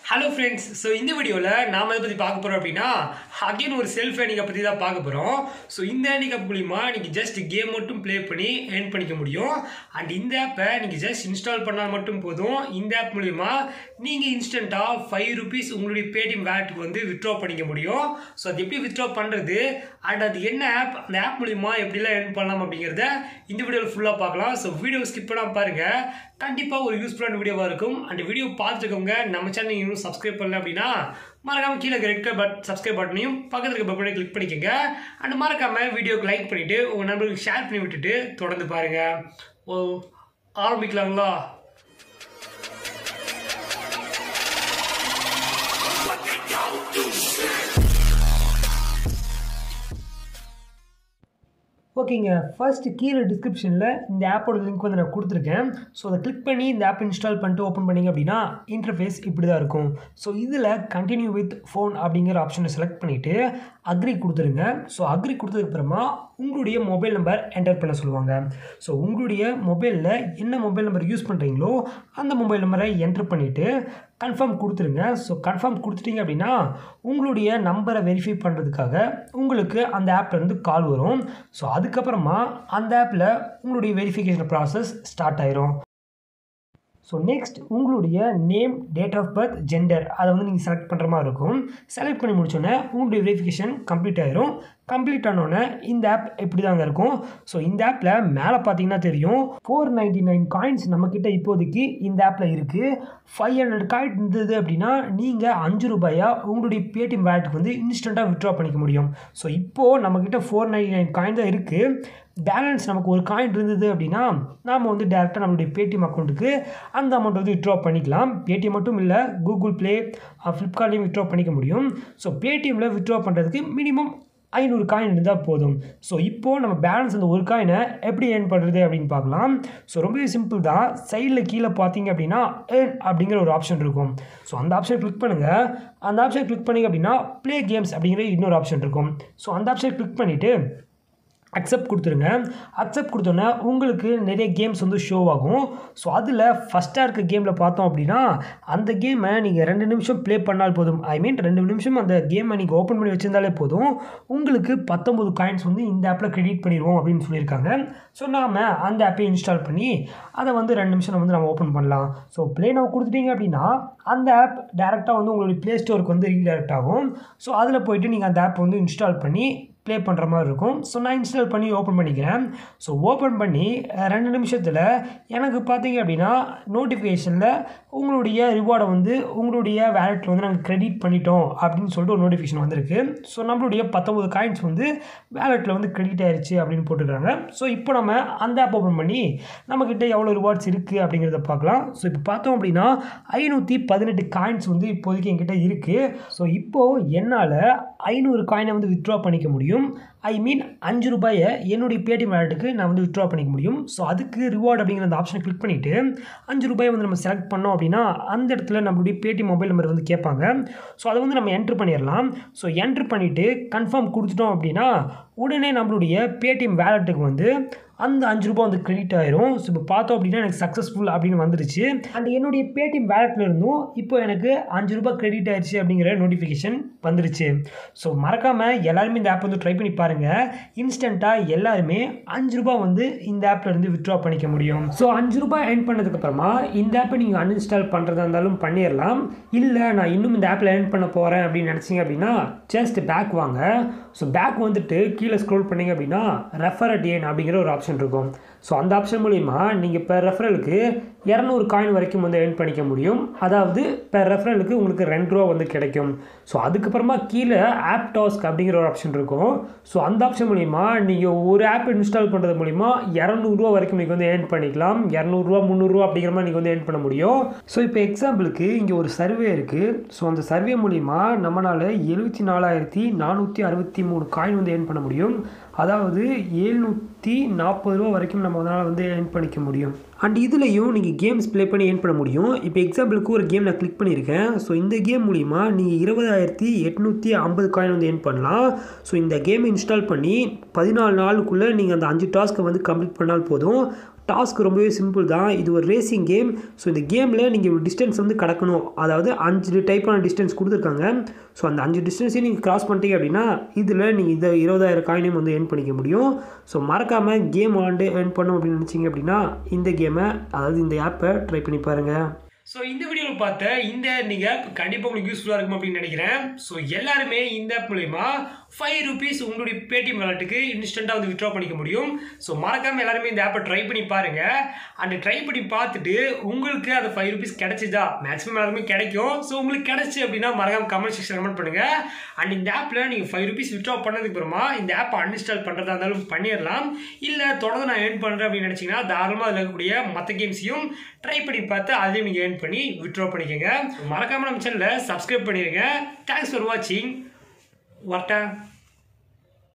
hello friends so இந்த வீடியோவில் நாம் எதை பற்றி பார்க்க போகிறோம் அப்படின்னா அகைன் ஒரு செல்ஃப் ஏர்னிங்கை பற்றி தான் பார்க்க போகிறோம் ஸோ இந்த ஏர்னிங் ஆப் மூலிமா நீங்கள் ஜஸ்ட் கேம் மட்டும் ப்ளே பண்ணி ஏர்ன் பண்ணிக்க முடியும் அண்ட் இந்த ஆப்பை நீங்கள் ஜஸ்ட் இன்ஸ்டால் பண்ணால் மட்டும் போதும் இந்த ஆப் மூலிமா நீங்கள் இன்ஸ்டண்ட்டாக ஃபைவ் ருபீஸ் உங்களுடைய பேடிஎம் வேலட்டுக்கு வந்து வித்ட்ரா பண்ணிக்க முடியும் ஸோ அது எப்படி வித்ட்ரா பண்ணுறது அண்ட் அது என்ன ஆப் அந்த ஆப் மூலிமா எப்படிலாம் ஏர்ன் பண்ணலாம் அப்படிங்கிறத இந்த வீடியோவில் ஃபுல்லாக பார்க்கலாம் ஸோ வீடியோ ஸ்கிப் பண்ணாமல் பாருங்கள் கண்டிப்பாக ஒரு யூஸ்ஃபுல்லான வீடியோவாக இருக்கும் அந்த வீடியோ பார்த்துருக்கவங்க நம்ம சேனல் இன்னும் சப்ஸ்கிரைப் பண்ணல அப்படின்னா மறக்காம கீழே ரெட் கலர் பட் சப்ஸ்கிரைப் பட்டனையும் பக்கத்தில் இருக்க பட்டனை கிளிக் பண்ணிக்கோங்க அண்ட் மறக்காம வீடியோக்கு லைக் பண்ணிவிட்டு உங்கள் நண்பர்களுக்கு ஷேர் பண்ணி விட்டுட்டு தொடர்ந்து பாருங்கள் ஓ ஆரம்பிக்கலாங்களா ஓகேங்க ஃபர்ஸ்ட் கீழே டிஸ்கிரிப்ஷனில் இந்த ஆப்போட லிங்க் வந்து நான் கொடுத்துருக்கேன் ஸோ அதை கிளிக் பண்ணி இந்த ஆப் இன்ஸ்டால் பண்ணிட்டு ஓப்பன் பண்ணிங்க அப்படின்னா இன்டர்ஃபேஸ் இப்படி தான் இருக்கும் ஸோ இதில் கண்டினியூ வித் ஃபோன் அப்படிங்கிற ஆப்ஷனை செலக்ட் பண்ணிவிட்டு அக்ரி கொடுத்துருங்க ஸோ அக்ரி கொடுத்ததுக்கப்புறமா உங்களுடைய மொபைல் நம்பர் என்டர் பண்ண சொல்லுவாங்க ஸோ உங்களுடைய மொபைலில் என்ன மொபைல் நம்பர் யூஸ் பண்ணுறீங்களோ அந்த மொபைல் நம்பரை என்டர் பண்ணிவிட்டு கன்ஃபார்ம் கொடுத்துருங்க ஸோ கன்ஃபார்ம் கொடுத்துட்டீங்க அப்படின்னா உங்களுடைய நம்பரை வெரிஃபை பண்ணுறதுக்காக உங்களுக்கு அந்த ஆப்லேருந்து கால் வரும் ஸோ அதுக்கப்புறமா அந்த ஆப்பில் உங்களுடைய வெரிஃபிகேஷன் ப்ராசஸ் ஸ்டார்ட் ஆயிரும் ஸோ நெக்ஸ்ட் உங்களுடைய name date of birth gender அதை வந்து நீங்கள் செலக்ட் பண்ணுற மாதிரி இருக்கும் செலக்ட் பண்ணி முடிச்சோன்னே உங்களுடைய வெரிஃபிகேஷன் கம்ப்ளீட் ஆயிரும் கம்ப்ளீட் ஆனோடனே இந்த ஆப் எப்படி தாங்க இருக்கும் ஸோ இந்த ஆப்பில் மேலே பார்த்தீங்கன்னா தெரியும் ஃபோர் நைன்டி நைன் காயின்ஸ் நம்மக்கிட்ட இப்போதைக்கு இந்த ஆப்பில் இருக்குது ஃபைவ் ஹண்ட்ரட் காயின் இருந்தது அப்படின்னா நீங்கள் அஞ்சு ரூபாயா உங்களுடைய பேடிஎம் வேலட்டுக்கு வந்து இன்ஸ்டண்ட்டாக விட்ரா பண்ணிக்க முடியும் ஸோ இப்போது நம்மக்கிட்ட ஃபோர் நைன்டி நைன் காயின் தான் இருக்குது பேலன்ஸ் நமக்கு ஒரு காயின் இருந்தது அப்படின்னா நாம் வந்து டேரெக்டாக நம்மளுடைய பேடிஎம் அக்கௌண்ட்டுக்கு அந்த அமௌண்ட் வந்து விட்ரா பண்ணிக்கலாம் பேடிஎம் மட்டும் இல்லை கூகுள் ப்ளே ஃப்ளிப்கார்ட்லேயும் விட்ரா பண்ணிக்க முடியும் ஸோ பேடிஎம்மில் விட்ரா பண்ணுறதுக்கு மினிமம் ஐநூறு காயின் இருந்தால் போதும் ஸோ இப்போது நம்ம பேலன்ஸ் அந்த ஒரு காயினை எப்படி ஏர்ன் பண்ணுறது அப்படின்னு பார்க்கலாம் ஸோ ரொம்பவே சிம்பிள் தான் சைடில் கீழே பார்த்தீங்க அப்படின்னா ஏர்ன் அப்படிங்கிற ஒரு ஆப்ஷன் இருக்கும் ஸோ அந்த ஆப்ஷன் கிளிக் பண்ணுங்கள் அந்த ஆப்ஷன் கிளிக் பண்ணிங்க அப்படின்னா ப்ளே கேம்ஸ் அப்படிங்கிற இன்னொரு ஆப்ஷன் இருக்கும் ஸோ அந்த ஆப்ஷன் கிளிக் பண்ணிவிட்டு அக்செப்ட் கொடுத்துருங்க அக்செப்ட் கொடுத்தோன்னே உங்களுக்கு நிறைய கேம்ஸ் வந்து ஷோ ஆகும் ஸோ அதில் ஃபஸ்ட்டாக இருக்க கேமில் பார்த்தோம் அப்படின்னா அந்த கேமை நீங்கள் ரெண்டு நிமிஷம் ப்ளே பண்ணால் போதும் ஐ மீன் ரெண்டு நிமிஷம் அந்த கேமை நீங்கள் ஓப்பன் பண்ணி வச்சிருந்தாலே போதும் உங்களுக்கு பத்தொம்பது காயின்ஸ் வந்து இந்த ஆப்பில் கிரெடிட் பண்ணிடுவோம் அப்படின்னு சொல்லியிருக்காங்க ஸோ நாம் அந்த ஆப்பை இன்ஸ்டால் பண்ணி அதை வந்து ரெண்டு நிமிஷம் வந்து நம்ம ஓப்பன் பண்ணலாம் ஸோ ப்ளே நவ் கொடுத்துட்டீங்க அப்படின்னா அந்த ஆப் டேரெக்டாக வந்து உங்களுடைய ப்ளே ஸ்டோருக்கு வந்து ரீடைரக்ட் ஆகும் ஸோ அதில் போயிட்டு நீங்கள் அந்த ஆப் வந்து இன்ஸ்டால் பண்ணி ப்ளே பண்ணுற மாதிரி இருக்கும் ஸோ நான் இன்ஸ்டால் பண்ணி ஓப்பன் பண்ணிக்கிறேன் ஸோ ஓப்பன் பண்ணி ரெண்டு நிமிஷத்தில் எனக்கு பார்த்தீங்க அப்படின்னா நோட்டிஃபிகேஷனில் உங்களுடைய ரிவார்டை வந்து உங்களுடைய வேலெட்டில் வந்து நாங்கள் கிரெடிட் பண்ணிட்டோம் அப்படின்னு சொல்லிட்டு ஒரு நோட்டிஃபிகேஷன் வந்திருக்கு ஸோ நம்மளுடைய பத்தொம்பது காயின்ஸ் வந்து வேலெட்டில் வந்து கிரெடிட் ஆயிடுச்சு அப்படின்னு போட்டுருக்காங்க ஸோ இப்போ நம்ம அந்த ஆப் ஓப்பன் பண்ணி நம்மக்கிட்ட எவ்வளோ ரிவார்ட்ஸ் இருக்குது அப்படிங்கிறத பார்க்கலாம் ஸோ இப்போ பார்த்தோம் அப்படின்னா ஐநூற்றி பதினெட்டு காயின்ஸ் வந்து இப்போதைக்கு என்கிட்ட இருக்குது ஸோ இப்போது என்னால் ஐநூறு காயினை வந்து வித்ட்ரா பண்ணிக்க முடியும் ஐ மீன் அஞ்சு ரூபாயை என்னுடைய பேடிஎம் வேலட்டுக்கு நான் வந்து வித்ட்ரா பண்ணிக்க முடியும் ஸோ அதுக்கு ரிவார்டு அப்படிங்கிற அந்த ஆப்ஷனை கிளிக் பண்ணிவிட்டு அஞ்சு ரூபாயை வந்து நம்ம செலக்ட் பண்ணோம் அப்படின்னா அந்த இடத்துல நம்மளுடைய பேடிஎம் மொபைல் நம்பர் வந்து கேட்பாங்க ஸோ அதை வந்து நம்ம என்ட்ரு பண்ணிடலாம் ஸோ என்ட்ரு பண்ணிவிட்டு கன்ஃபார்ம் கொடுத்துட்டோம் அப்படின்னா உடனே நம்மளுடைய பேடிஎம் வேலட்டுக்கு வந்து அந்த அஞ்சு ரூபா வந்து கிரெடிட் ஆயிரும் ஸோ இப்போ பார்த்தோம் அப்படின்னா எனக்கு சக்ஸஸ்ஃபுல் அப்படின்னு வந்துருச்சு அண்ட் என்னுடைய பேடிஎம் வேலட்டில் இருந்தும் இப்போ எனக்கு அஞ்சு ரூபா கிரெடிட் ஆயிடுச்சு அப்படிங்கிற நோட்டிஃபிகேஷன் வந்துருச்சு ஸோ மறக்காமல் எல்லாருமே இந்த ஆப் வந்து ட்ரை பண்ணி பாருங்கள் இன்ஸ்டண்ட்டாக எல்லாருமே அஞ்சு ரூபா வந்து இந்த ஆப்பில் இருந்து வித்ட்ரா பண்ணிக்க முடியும் ஸோ அஞ்சு ரூபாய் ஏர்ன் பண்ணதுக்கப்புறமா இந்த ஆப்பை நீங்கள் அன்இன்ஸ்டால் பண்ணுறதா இருந்தாலும் பண்ணிடலாம் இல்லை நான் இன்னும் இந்த ஆப்பில் ஏர்ன் பண்ண போகிறேன் அப்படின்னு நினச்சிங்க அப்படின்னா ஜஸ்ட் பேக் வாங்க ஸோ பேக் வந்துட்டு கீழே ஸ்க்ரோல் பண்ணிங்க அப்படின்னா ரெஃபர் அட் ஏன் அப்படிங்கிற ஒரு ஆப்ஷன் இருக்கும் ஸோ அந்த ஆப்ஷன் மூலிமா நீங்கள் இப்போ ரெஃபரலுக்கு இரநூறு காயின் வரைக்கும் வந்து ஏர்ன் பண்ணிக்க முடியும் அதாவது இப்போ ரெஃபரலுக்கு உங்களுக்கு ரெண்டு ரூபா வந்து கிடைக்கும் ஸோ அதுக்கப்புறமா கீழே ஆப் டாஸ்க் அப்படிங்கிற ஒரு ஆப்ஷன் இருக்கும் ஸோ அந்த ஆப்ஷன் மூலிமா நீங்கள் ஒரு ஆப் இன்ஸ்டால் பண்ணுறது மூலிமா இரநூறுவா வரைக்கும் நீங்கள் வந்து ஏர்ன் பண்ணிக்கலாம் இரநூறுவா முந்நூறுரூவா அப்படிங்கிற மாதிரி நீங்கள் வந்து ஏர்ன் பண்ண முடியும் ஸோ இப்போ எக்ஸாம்பிளுக்கு இங்கே ஒரு சர்வே இருக்குது ஸோ அந்த சர்வே மூலிமா நம்மளால் எழுபத்தி நாலாயிரத்தி நானூற்றி அறுபத்தி மூணு காயின் வந்து ஏர்ன் பண்ண முடியும் அதாவது எழுநூற்றி நாற்பது ரூபா வரைக்கும் நம்ம அதனால் வந்து ஏர்ன் பண்ணிக்க முடியும் அண்ட் இதுலேயும் நீங்கள் கேம்ஸ் ப்ளே பண்ணி ஏர்ன் பண்ண முடியும் இப்போ எக்ஸாம்பிளுக்கு ஒரு கேம் நான் கிளிக் பண்ணியிருக்கேன் ஸோ இந்த கேம் மூலிமா நீங்கள் இருபதாயிரத்தி எட்நூற்றி ஐம்பது காயின் வந்து ஏர்ன் பண்ணலாம் ஸோ இந்த கேமை இன்ஸ்டால் பண்ணி பதினாலு நாளுக்குள்ளே நீங்கள் அந்த அஞ்சு டாஸ்க்கை வந்து கம்ப்ளீட் பண்ணால் போதும் டாஸ்க் ரொம்பவே சிம்பிள் தான் இது ஒரு ரேசிங் கேம் ஸோ இந்த கேமில் நீங்கள் ஒரு டிஸ்டன்ஸ் வந்து கடக்கணும் அதாவது அஞ்சு டைப்பான டிஸ்டன்ஸ் கொடுத்துருக்காங்க ஸோ அந்த அஞ்சு டிஸ்டன்ஸையும் நீங்கள் கிராஸ் பண்ணிட்டீங்க அப்படின்னா இதில் நீங்கள் இதை இருபதாயிரம் காயினையும் வந்து ஏர்ன் பண்ணிக்க முடியும் ஸோ மறக்காமல் கேம் விளாண்டு ஏர்ன் பண்ணும் அப்படின்னு நினச்சிங்க அப்படின்னா இந்த கேமை அதாவது இந்த ஆப்பை ட்ரை பண்ணி பாருங்கள் ஸோ இந்த வீடியோவில் பார்த்த இந்த நீங்கள் ஆப் கண்டிப்பாக உங்களுக்கு யூஸ்ஃபுல்லாக இருக்கும் அப்படின்னு நினைக்கிறேன் ஸோ எல்லாருமே இந்த ஆப் மூலிமா ஃபைவ் ருபீஸ் உங்களுடைய பேடிஎம் வாலெட்டுக்கு இன்ஸ்டண்ட்டாக வந்து வித்ட்ரா பண்ணிக்க முடியும் ஸோ மறக்காமல் எல்லாருமே இந்த ஆப்பை ட்ரை பண்ணி பாருங்கள் அண்ட் ட்ரை பண்ணி பார்த்துட்டு உங்களுக்கு அந்த ஃபைவ் ருபீஸ் கிடைச்சிதா மேக்ஸிமம் எல்லாருமே கிடைக்கும் ஸோ உங்களுக்கு கிடைச்சி அப்படின்னா மறக்காம கமெண்ட் செக்ஷன் கமெண்ட் பண்ணுங்கள் அண்ட் இந்த ஆப்பில் நீங்கள் ஃபைவ் ருபீஸ் வித்ட்ரா பண்ணதுக்கு அப்புறமா இந்த ஆப்பை அன்இன்ஸ்டால் பண்ணுறதா இருந்தாலும் பண்ணிடலாம் இல்லை தொடர்ந்து நான் ஏர்ன் பண்ணுறேன் அப்படின்னு நினச்சிங்கன்னா தாராளமாக அதில் இருக்கக்கூடிய மற்ற கேம்ஸையும் ட்ரை பண்ணி பார்த்து அதையும் நீங்கள் ஏர்ன் பண்ணி வித்ட்ரா பண்ணிக்கோங்க மறக்காமல் நம்ம சேனலை சப்ஸ்கிரைப் பண்ணிடுங்க தேங்க்ஸ் ஃபார் வாட்சிங் வரட்டேன்